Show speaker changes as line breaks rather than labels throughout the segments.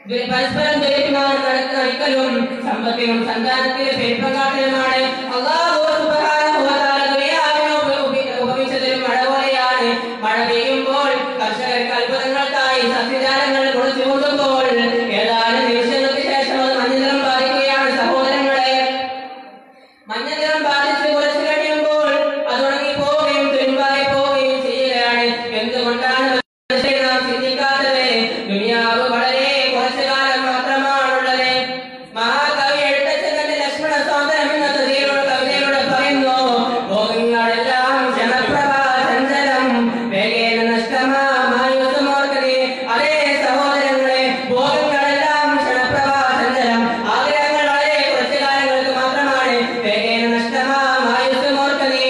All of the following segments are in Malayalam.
ദു- പരസ്പരം ദുരിതമാണ് നടിക്കലും സമ്പത്തിനും സന്താനത്തിന് പെരുപ്പങ്കാട്ടലുമാണ് അള്ളാഹു സുബ്ഹാനഹു വ തആല ദുനിയാവിനെ ഉപ- ഉപ- ഉപമിച്ചതൊരു മഴ പോലെയാണ് മഴ പെയ്യുമ്പോൾ കർഷകർക്ക് അത്ഭുതങ്ങൾക്കായി സസ്യജാലങ്ങൾ മുളച്ചു പൊങ്ങുമ്പോൾ ഏതാനും നിമിഷങ്ങൾക്ക് ശേഷം അത് മഞ്ഞനിറം ബാധിക്കുകയാണ് സഹോദരങ്ങളെ മഞ്ഞനിറം ബാധിച്ച് കുറച്ച് കഴിയുമ്പോൾ അത് ഉണങ്ങി പോവുകയും തുരുമ്പായി പോവുകയും ചെയ്യുകയാണ് എന്തുകൊണ്ടാണ് മനുഷ്യരെ നാം ചിന്തിക്കാത്തത് ദുനിയാവ് വളരെ കുറച്ചു കാലം മാത്രമാണുള്ളത് മഹാകവി എഴുത്തച്ഛൻ തന്റെ ലക്ഷ്മണ സ്വാതന്ത്ര്യം എന്ന കൃതിയിലൂടെ കവിതയിലൂടെ പറയുന്നു ഭോഗങ്ങളെല്ലാം ക്ഷണപ്രഭ ചഞ്ചലം വേഗേന നഷ്ടമായുസമോർക്കതേ അതേ സഹോദരങ്ങളെ ഭോഗങ്ങളെല്ലാം ക്ഷണപ്രഭ ചഞ്ചലം ആഗ്രഹങ്ങൾ വളരെ കുറച്ചു കാലങ്ങൾക്ക് മാത്രമാണ് വേഗേന നഷ്ടമായുസമോർക്കതേ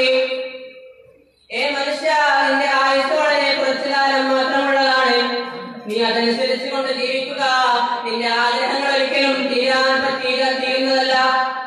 ഏ മനുഷ്യ നിന്റെ ആയുസ് വളരെ കുറച്ചു കാലം മാത്രമുള്ളതാണ് നീ അതനുസരിച്ച് കൊണ്ട് ജീവിക്കുക നിന്റെ ആഗ്രഹങ്ങൾ ഒരിക്കലും തീരാൻ പറ്റീര തീരുന്നതല്ല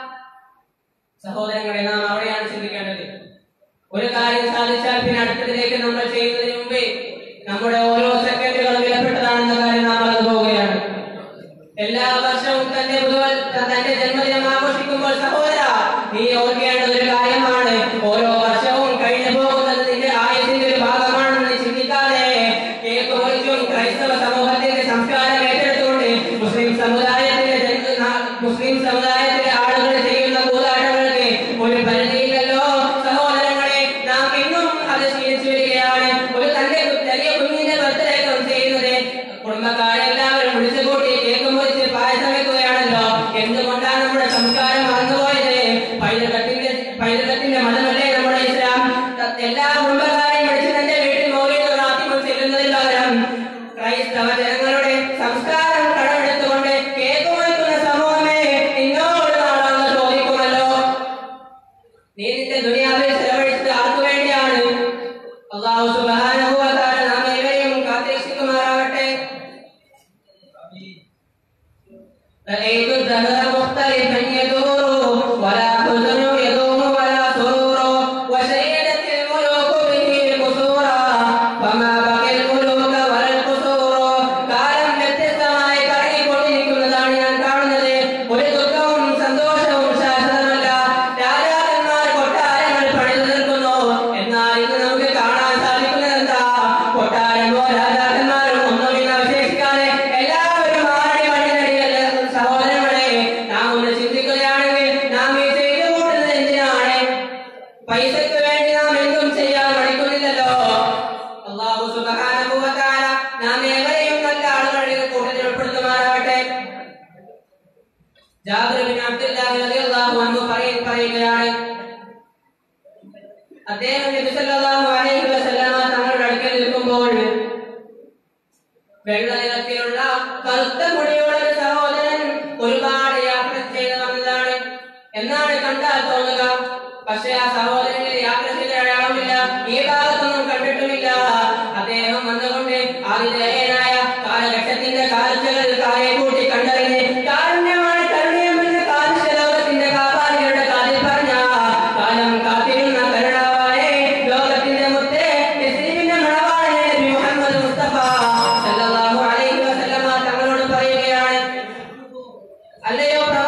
സഹോദരങ്ങളെ നാം അവിടെയാണ് ചിന്തിക്കേണ്ടത് ഒരു കാര്യം സാധിച്ചാൽ പിന്നെ അടുത്തതിലേക്ക് നമ്മൾ ചെയ്യുന്നതിന് മുമ്പേ നമ്മുടെ ഓരോ സെക്കൻഡുകളും വിലപ്പെട്ടതാണെന്ന കാര്യം നാം മറന്നു പോവുകയാണ് എല്ലാ വർഷവും തന്റെ പുതുവൽ തന്റെ ജന്മദിനം ആഘോഷിക്കുമ്പോൾ സഹോദര നീ ഓർക്കേണ്ട ഒരു കാര്യമാണ് ഓരോ വർഷവും കഴിഞ്ഞു പോകുന്നത് നിന്റെ ആയുസിന്റെ ഒരു ഭാഗമാണെന്ന് നീ ചിന്തിക്കാതെ കേക്ക് മുറിച്ചും ക്രൈസ്തവ സമൂഹത്തിന്റെ സംസ്കാരം ഏറ്റെടുത്തുകൊണ്ട് മുസ്ലിം സമുദായത്തിലെ ജന- നാ- മുസ്ലിം സമുദായത്തിലെ ആളുകൾ ചെയ്യുന്ന കൂതാട്ടങ്ങൾക്ക് ഒരു പരിധിയില്ലല്ലോ സഹോദരങ്ങളെ നാം ഇന്നും അത് ശീലിച്ചു വരികയാണ് ഒരു തന്റെ കു- ചെറിയ കുഞ്ഞിന്റെ ബർത്ത്ഡേക്കും ചെയ്യുന്നത് കുടുംബക്കാരെല്ലാവരും വിളിച്ചുകൂട്ടി കേക്ക് മുറിച്ച് പായസം വെക്കുകയാണല്ലോ എന്തുകൊണ്ടാണ് നമ്മുടെ സംസ്കാരം മറന്നുപോയത് പൈതൃകത്തിന്റെ പൈതൃകത്തിന്റെ മതമല്ലേ നമ്മുടെ ഇസ്ലാം ത- എല്ലാ കുടുംബക്കാരെയും വിളിച്ച് തന്റെ വീട്ടിൽ മൗലിക പ്രാർത്ഥിമം ചെല്ലുന്നതിന് പകരം ക്രൈസ്തവ ജനങ്ങളുടെ സംസ്കാരം കടമെടുത്തുകൊണ്ട് കേക്ക് മുറിക്കുന്ന സമൂഹമേ നിന്നോട് നാളാന്ന് ചോദിക്കുമല്ലോ നീ നിന്റെ ദുനിയാവിൽ ചെലവഴിച്ചത് ആർക്കു വേണ്ടിയാണ് അള്ളാഹു സുബ്ഹാനഹു വ തആല നാം ഏവരെയും കാത്തിരക്ഷിക്കുമാറാവട്ടെ رأيت الدهر مختلفا يدور ولا حزن يدوم ولا سرور وشيدت الملوك به قصورا فما بقي الملوك ولا القصور കാലം വ്യത്യസ്തമായി കറങ്ങിക്കൊണ്ടിരിക്കുന്നതാണ് ഞാൻ കാണുന്നത് ഒരു ദുഃഖവും സന്തോഷവും ശാശ്വതമല്ല രാജാക്കന്മാർ കൊട്ടാരങ്ങൾ പണിതു നിൽക്കുന്നു എന്നാൽ ഇന്ന് നമുക്ക് കാണാൻ സാധിക്കുന്നത് എന്താ കൊട്ടാരമോ രാജാക്കന്മാരും ഒന്നും ഇന്ന് അവശേഷിക്കാതെ എല്ലാവരും ആരുടെ വഴിനടിയല്ല സഹോദരങ്ങളെ നാം ഒന്ന് ചിന്തിക്കുകയാണെങ്കിൽ നാം ഈ ചെയ്തു കൂട്ടുന്നത് എന്തിനാണ് പൈസക്ക് വേണ്ടി നാം എന്തും ചെയ്യാൻ മടിക്കുന്നില്ലല്ലോ അള്ളാഹു സുബ്ഹാനഹു വ തആല നാം ഏവരെയും നല്ല ആളുകളുടെ കൂട്ടത്തിൽ ഉൾപ്പെടുത്തുമാറാവട്ടെ ജാബിർ ബിൻ അബ്ദുല്ലാഹി റളിയല്ലാഹു അൻഹു പറയ- പറയുകയാണ് അദ്ദേഹം നബി സല്ലല്ലാഹു അലൈഹി വസല്ലമ തങ്ങളുടെ അടുക്കൽ നിൽക്കുമ്പോൾ വെള്ള നിറത്തിലുള്ള കറുത്ത മുടിയുള്ള ഒരു സഹോദരൻ ഒരുപാട് യാത്ര ചെയ്ത് വന്നതാണ് എന്നാണ് കണ്ടാൽ തോന്നുക പക്ഷെ ആ സഹോദരന് യാത്ര ചെയ്ത അടയാളമില്ല ഈ ഭാഗത്തൊന്നും കണ്ടിട്ടുമില്ല അദ്ദേഹം വന്നുകൊണ്ട് ആതിഥേയനായ കാലഘട്ടത്തിന്റെ കാഴ്ചകൾ കായെ കൂട്ടി കണ്ടറിഞ്ഞ് കാരുണ്യമാണ് കരുണയമെന്ന് കാലിച്ച ലോകത്തിന്റെ കാപാലികളുടെ കാലിൽ പറഞ്ഞ കാലം കാത്തിരുന്ന കരുണാവാനെ ലോകത്തിന്റെ മുത്തേ ഇസ്ലീമിന്റെ മണവാളനെ നബി മുഹമ്മദ് മുസ്തഫ സല്ലല്ലാഹു അലൈഹി വസല്ലമ തങ്ങളോട് പറയുകയാണ് അല്ലയോ പ്രവാചകൻ